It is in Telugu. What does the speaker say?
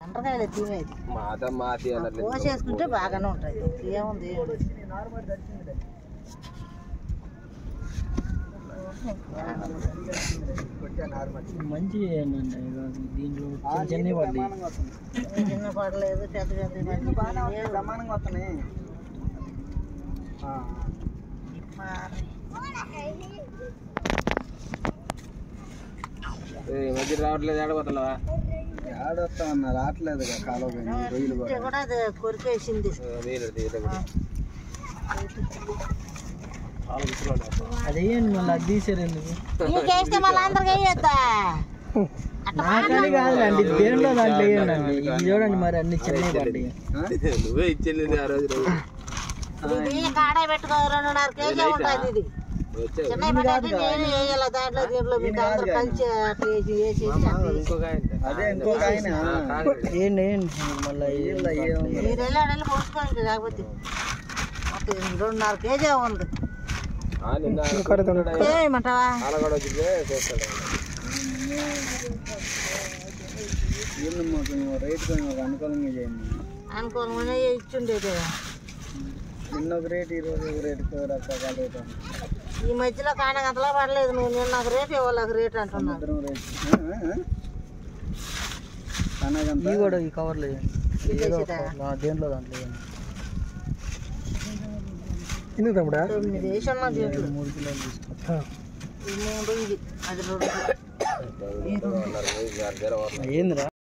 ఎండ్రకాయలు తినేది మాత మాతి అన్నట్లు కోసేసుకుంటే బాగానే ఉంటుంది ఏముంది ఏం లేదు. మంచి ఏంటంటే దీంట్లో చిన్న చిన్నవి పడ్డాయి చిన్న పడలేదు పెద్ద పెద్ద బ్రహ్మాండంగా వస్తున్నాయి ఈ మధ్య రావట్లేదు ఆడబోతున్నావా ఆడొస్తామన్నా రావట్లేదు కాలువ రొయ్యలు కూడా అది కొరికేసింది నీళ్ళు తీయలేదు అదేంటి మళ్ళీ అది తీసారు ఎందుకు నీకేస్తే మళ్ళీ అందరికి వేయొద్దా నాకని కాదులేండి దేంట్లో దాంట్లో వేయండి ఇది చూడండి మరి అన్ని చిన్నవి పడ్డాయి నువ్వే ఇచ్చేది ఆ రోజు రోజు ఇది కాడ పెట్టుకో రెండున్నర కేజీ ఉంటుంది ఇది వచ్చావు చిన్న పడ్డది నేను వేయాలి దాంట్లో దీంట్లో మీకు అందరు కలిసి అట్లా వేసి వేసి ఇంకొక ఆయన అదే ఇంకొక ఆయన ఏంటి ఏంటి మళ్ళీ మీరు వెళ్ళి ఆడ వెళ్ళి పొడుచుకోండి లేకపోతే మొత్తం రెండున్నర కేజీ ఉంది ఆ, నిన్న ఏమంటావా ఆలగడ వచ్చిందే చూస్తాడు రేట్ కొంచెం ఒక అనుకూలంగా చేయండి అనుకోని ఇచ్చుండేది నిన్న ఒక రేట్ ఈ రోజు ఒక రేట్ రకరకాల రేట్ ఈ మధ్యలో కానగంతలా పడలేదు నువ్వు నిన్న నాకు రేట్ ఇవ్వాలి నాకు రేట్ అంటున్నాను ఇద్దరం రేట్ ఇవి కూడా ఈ కవర్లు ఇదేసిదా? దేంట్లో దాంట్లో ఎందుకు తమ్ముడా తొమ్మిది వేసి ఉన్నా దీంట్లో మూడు కిలోలు తీసుకో ఈ మూడు ఇది అది రెండు ఏందిరా